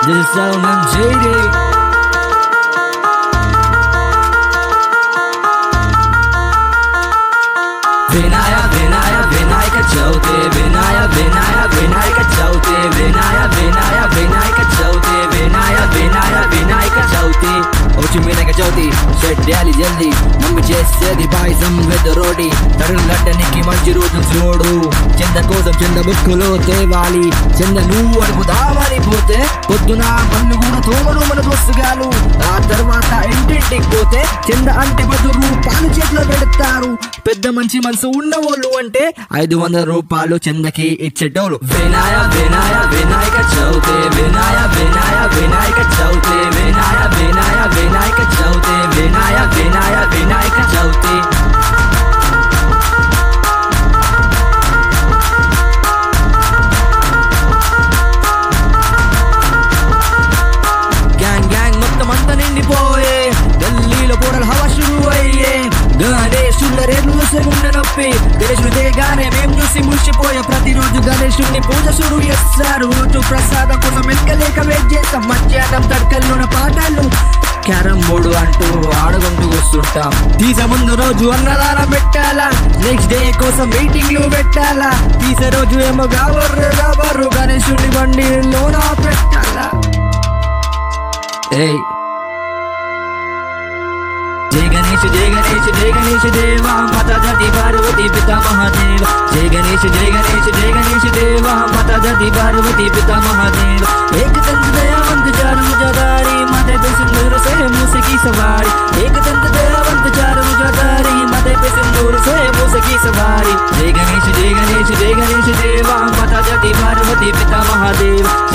This is Solomon JD. వినాయ వినాయ వినాయక చవితి వినాయ వినాయ వినాయక చవితి వినాయ వినాయ వినాయక చవితి వినాయ వినాయ వినాయక చవితి వచ్చి వినాయక చవితి చెడ్డాలి జల్ది మమ్మీ చేసేది పాయసం వెద రోటి తరుణట్టనికి మంచి రోజు చూడు చంద కోసం చంద బుక్కులో తేవాలి చంద నువ్వు అడుగు దావాలి పోతే పొద్దున పన్ను కూడా తోమరు మన దోస్తుగాలు ఆ తర్వాత ఇంటింటికి పోతే చంద అంటే పది రూపాయలు చేతిలో పెడతారు పెద్ద మంచి మనసు ఉన్నవాళ్ళు అంటే ఐదు వందల రూపాయలు చందకి ఇచ్చేటోళ్ళు వినాయ వినాయ వినాయక చవితి వినాయ వినాయ వినాయక చవితి వినాయ వినాయ వినాయక చవితి వినాయ వినాయ వినాయక చవితి గ్యాంగ్ గ్యాంగ్ మొత్తం అంతా నిండిపోయే ఢిల్లీలో కూడా హవా షురు అయ్యే గణేశుల రేపు గుండె నొప్పి గణేశుడు దిగగానే మేం చూసి మురిసిపోయే ప్రతిరోజు గణేశుడిని పూజ షురు చేస్తారు రోజు ప్రసాదం కోసం ఎక్కలేక వెయిట్ చేస్తాం మధ్యాహ్నం తడకల్లోన పాటలు క్యారం బోర్డు అంటూ ఆడుకుంటూ వస్తుంటాం తీసే ముందు రోజు అన్నదానం పెట్టాలా నెక్స్ట్ డే కోసం మీటింగ్లు పెట్టాలా తీసే రోజు ఏమో గాబర్రు గాబర్రు గణేశుడి బండిలోన పెట్టాలా ఏయ్ జయ గణేష్ జయ గణేష్ జయ గణేష్ దేవా మాతా జాతి పార్వతి పితా మహాదేవ జయ గణేష్ జయ గణేష్ జయ గణేష్ దేవా మాతా జాతి పార్వతి పితా మహాదేవ एक दंत दयावंत चार मुजादारी माथे पे सिंदूर से मूसे की सवारी एक दंत दयावंत चार मुजादारी माथे पे सिंदूर से मूसे की सवारी जय गणेश जय गणेश जय गणेश देवा माता जाति पार्वती पिता महादेव